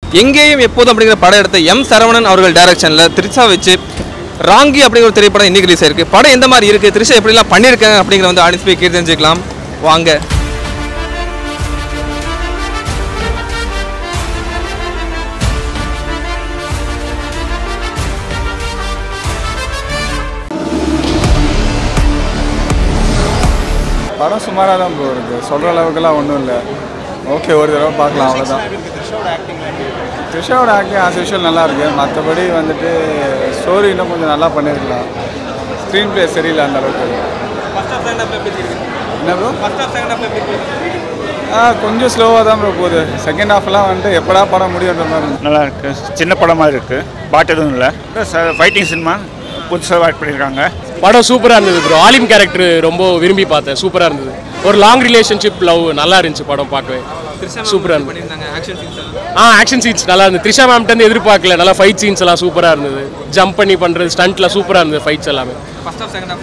எங்கேயும் எப்போதும் அப்படிங்கிற படம் எடுத்த எம் சரவணன் அவர்கள் டைரக்ஷனில் த்ரிஷா வச்சு ராங்கி அப்படிங்கிற ஒரு திரைப்படம் இன்னைக்கு ரிலீஸ் ஆயிருக்கு படம் எந்த மாதிரி இருக்குது த்ரிஷா எப்படிலாம் பண்ணியிருக்காங்க அப்படிங்கிற வந்து ஆடியன்ஸ் போய் கேட்டு தெரிஞ்சுக்கலாம் வாங்க படம் சுமாராக தான் ப்ரோ இருக்குது சொல்கிற அளவுக்குலாம் ஒன்றும் இல்லை ஓகே ஒரு தடவை பார்க்கலாம் அவ்வளோதான் த்ரிஷாவோட ஆக்டிங் ஆஸ் யூஷுவல் நல்லா இருக்கு மற்றபடி வந்துட்டு ஸ்டோரி இன்னும் கொஞ்சம் நல்லா பண்ணியிருக்கலாம் ஸ்க்ரீன் ப்ளே சரியில்லை அந்த அளவுக்கு என்ன ப்ரோ ஆ கொஞ்சம் ஸ்லோவாக தான் ப்ரோ போகுது செகண்ட் ஹாஃப்லாம் வந்துட்டு எப்படா படம் முடியுன்ற மாதிரி இருந்துச்சு. நல்லா இருக்கு சின்ன படமாக இருக்கு பாட்டு எதுவும் இல்லை ஃபைட்டிங் சினிமா புதுசாக ஆக்ட் பண்ணியிருக்காங்க படம் சூப்பராக இருந்தது ப்ரோ ஆலிம் கேரக்டர் ரொம்ப விரும்பி பார்த்தேன் சூப்பராக இருந்தது ஒரு லாங் ரிலேஷன்ஷிப் லவ் நல்லா இருந்துச்சு படம் பார்க்கவே சூப்பராக இருந்தது பண்ணியிருந்தாங்க ஆக்ஷன் சீன்ஸ் ஆ ஆக்ஷன் சீன்ஸ் நல்லா இருந்தது த்ரிஷா மேம்கிட்ட எதிர்பார்க்கல நல்லா ஃபைட் சீன்ஸ் எல்லாம் சூப்பராக இருந்தது ஜம்ப் பண்ணி பண்ணுறது ஸ்டண்ட்லாம் சூப்பராக இருந்தது ஃபைட்ஸ் எல்லாமே first half second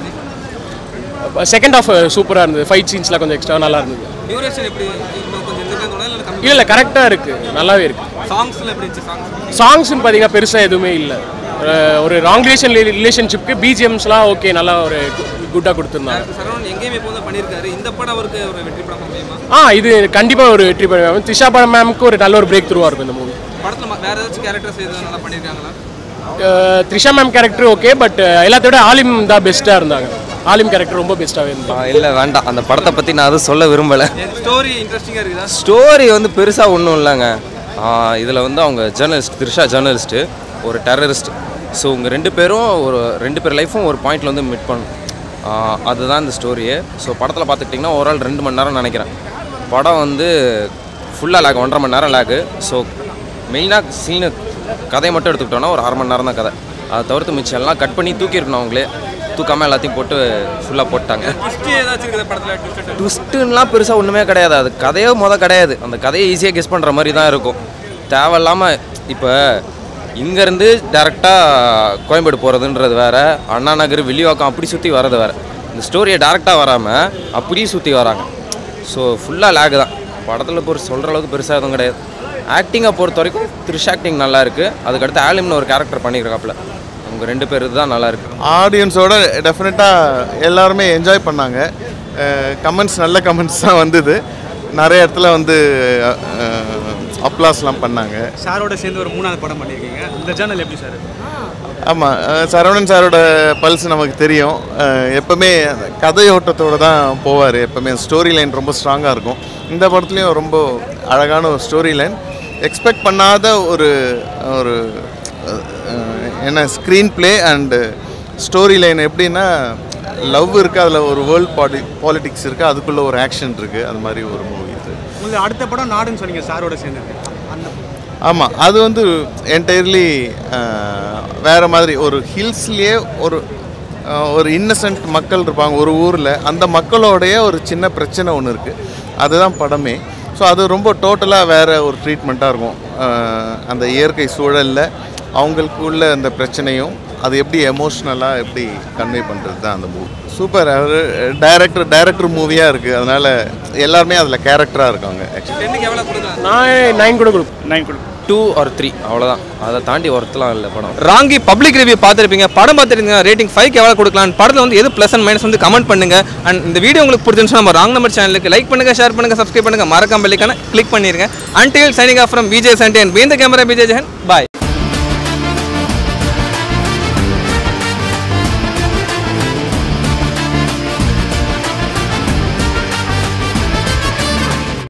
half second half சூப்பராக இருந்தது ஃபைட் சீன்ஸ்லாம் கொஞ்சம் எக்ஸ்ட்ரா நல்லா இருந்தது டியூரேஷன் எப்படி இன்னும் கொஞ்சம் இருந்திருக்காங்க இல்லை கம்மி இல்லை இல்லை கரெக்டாக இருக்குது நல்லாவே இருக்குது சாங்ஸ்ல எப்படி இருந்துச்சு சாங்ஸ் சாங்ஸ்னு பார்த்தீங்கன்னா பெருசாக எதுவுமே இல்லை ஒரு ராங் ரிலேஷன் ரிலேஷன்ஷிப்க்கு பிஜிஎம்ஸ்லாம் ஓகே நல்லா ஒரு குட்டாக கொடுத்துருந்தாங்க சரவணன் எங்கேயுமே எப்போதும் பண்ணியிருக்காரு இந்த படம் அவருக்கு ஒரு வெற்றி படம் முடியுமா ஆ இது கண்டிப்பாக ஒரு வெற்றி பெறும் த்ரிஷா படம் மேம்க்கு ஒரு நல்ல ஒரு பிரேக் த்ரூவாக இருக்கும் இந்த மூவி படத்தில் ம- வேற ஏதாச்சும் கேரக்டர்ஸ் எதுவும் நல்லா பண்ணியிருக்காங்களா Trisha ma'am character okay but எல்லாத்த விட ஆலிம் தான் பெஸ்ட்டாக இருந்தாங்க ஆலிம் கேரக்டர் ரொம்ப பெஸ்ட்டாகவே இருந்தாங்க இல்லை வேண்டாம் அந்த படத்தை பற்றி நான் அதுவும் சொல்ல விரும்பலை ஸ்டோரி இன்ட்ரெஸ்டிங்காக இருக்குதா ஸ்டோரி வந்து பெருசாக ஒன்றும் இல்லைங்க இதில் வந்து அவங்க ஜேர்னலிஸ்ட் த்ரிஷா ஜேர்னலிஸ்ட்டு ஒரு டெரரிஸ்ட் ஸோ உங்கள் ரெண்டு பேரும் ஒரு ரெண்டு பேர் லைஃப்பும் ஒரு பாயிண்டில் வந்து மீட் பண்ணும் ஆஹ் அதுதான் இந்த ஸ்டோரியே ஸோ படத்தில் பார்த்துக்கிட்டிங்கன்னா ஒரு ஆள் ரெண்டு மணி நேரம் நினைக்கிறேன் படம் வந்து ஃபுல்லாக லேக் ஒன்றரை மணி நேரம் லேக்கு ஸோ மெயினாக சீனு கதையை மட்டும் எடுத்துக்கிட்டோன்னா ஒரு அரை மணி நேரம் தான் கதை அதை தவிர்த்து மிச்சம் எல்லாம் கட் பண்ணி தூக்கியிருக்கணும் அவங்களே தூக்காமல் எல்லாத்தையும் போட்டு ஃபுல்லாக போட்டாங்க ட்விஸ்ட் ஏதாச்சும் இருக்குது படத்தில் ட்விஸ்ட் ட்விஸ்ட்டுலாம் பெருசாக ஒன்றுமே கிடையாது அது கதையோ முத கிடையாது அந்த கதையை ஈஸியாக கெஸ் பண்ணுற மாதிரி தான் இருக்கும் தேவையில்லாமல் இப்போ இங்கேருந்து டேரெக்டாக கோயம்பேடு போகிறதுன்றது வேற அண்ணா நகர் வெளிவாக்கம் அப்படி சுற்றி வர்றது வேற இந்த ஸ்டோரியை டேரெக்டாக வராமல் அப்படியே சுற்றி வராங்க ஸோ ஃபுல்லாக லேக் தான் படத்தில் பொறு சொல்கிற அளவுக்கு பெருசாக எதுவும் கிடையாது ஆக்டிங்கை பொறுத்த வரைக்கும் த்ரிஷ் ஆக்டிங் நல்லா இருக்குது அதுக்கடுத்து ஆலிம்னு ஒரு கேரக்டர் பண்ணியிருக்காப்புல அவங்க ரெண்டு பேர் தான் நல்லா இருக்குது ஆடியன்ஸோட டெஃபினட்டாக எல்லாருமே என்ஜாய் பண்ணாங்க கமெண்ட்ஸ் நல்ல கமெண்ட்ஸ் தான் வந்தது நிறைய இடத்துல வந்து அப்ளாஸ்லாம் பண்ணாங்க சாரோட சேர்ந்து ஒரு மூணாவது படம் பண்ணியிருக்கீங்க இந்த சேனல் எப்படி சார் ஆமாம் சரவணன் சாரோட பல்ஸ் நமக்கு தெரியும் அஹ், எப்பவுமே அந்த கதையோட்டத்தோடு தான் போவார் எப்பவுமே ஸ்டோரி லைன் ரொம்ப ஸ்ட்ராங்காக இருக்கும் இந்த படத்துலையும் ரொம்ப அழகான ஒரு ஸ்டோரி லைன் எக்ஸ்பெக்ட் பண்ணாத ஒரு ஒரு அஹ், என்ன screen play and story line எப்படின்னா லவ் இருக்குது அதில் ஒரு வேர்ல்ட் பாலி பாலிடிக்ஸ் இருக்குது அதுக்குள்ளே ஒரு ஆக்ஷன் இருக்குது அது மாதிரி ஒரு மூவி இது உங்களுக்கு அடுத்த படம் நாடுன்னு சொன்னீங்க சாரோட சேர்ந்து அந்த ஆமாம் அது வந்து என்டையர்லி வேறு மாதிரி ஒரு ஹில்ஸ்லேயே ஒரு அஹ், ஒரு இன்னசென்ட் மக்கள் இருப்பாங்க ஒரு ஊரில் அந்த மக்களோடைய ஒரு சின்ன பிரச்சனை ஒன்று இருக்குது அதுதான் படமே ஸோ அது ரொம்ப டோட்டலாக வேறு ஒரு ட்ரீட்மெண்ட்டாக இருக்கும் அஹ், அந்த இயற்கை சூழலில் அவங்களுக்குள்ள அந்த பிரச்சனையும் அது எப்படி எமோஷ்னலாக எப்படி கன்வே பண்ணுறது தான் அந்த மூவி சூப்பர் அவர் டைரக்டர் டைரக்டர் மூவியாக இருக்குது அதனால் எல்லாருமே அதில் கேரக்டராக இருக்காங்க ஆக்சுவலி டென்னுக்கு எவ்வளோ கொடுக்கலாம் நான் நைன் கூட கொடுப்பேன் நைன் கொடு டூ ஆர் த்ரீ அவ்வளோதான் அதை தாண்டி ஒர்த்தலாம் இல்லை படம் ராங்கி பப்ளிக் ரிவ்யூ பார்த்துருப்பீங்க படம் பார்த்துருந்தீங்க ரேட்டிங் ஃபைவ் எவ்வளோ கொடுக்கலாம் படத்தில் வந்து எது ப்ளஸ் அண்ட் மைனஸ் வந்து கமெண்ட் பண்ணுங்க அண்ட் இந்த வீடியோ உங்களுக்கு பிடிச்சிருந்துச்சுன்னா நம்ம ராங் நம்பர் சேனலுக்கு லைக் பண்ணுங்க ஷேர் பண்ணுங்க சப்ஸ்கிரைப் பண்ணுங்க மறக்காம பெல்லைக்கான கிளிக் பண்ணிருங்க until signing off from Vijay Sunday and behind the camera Vijay Jagan bye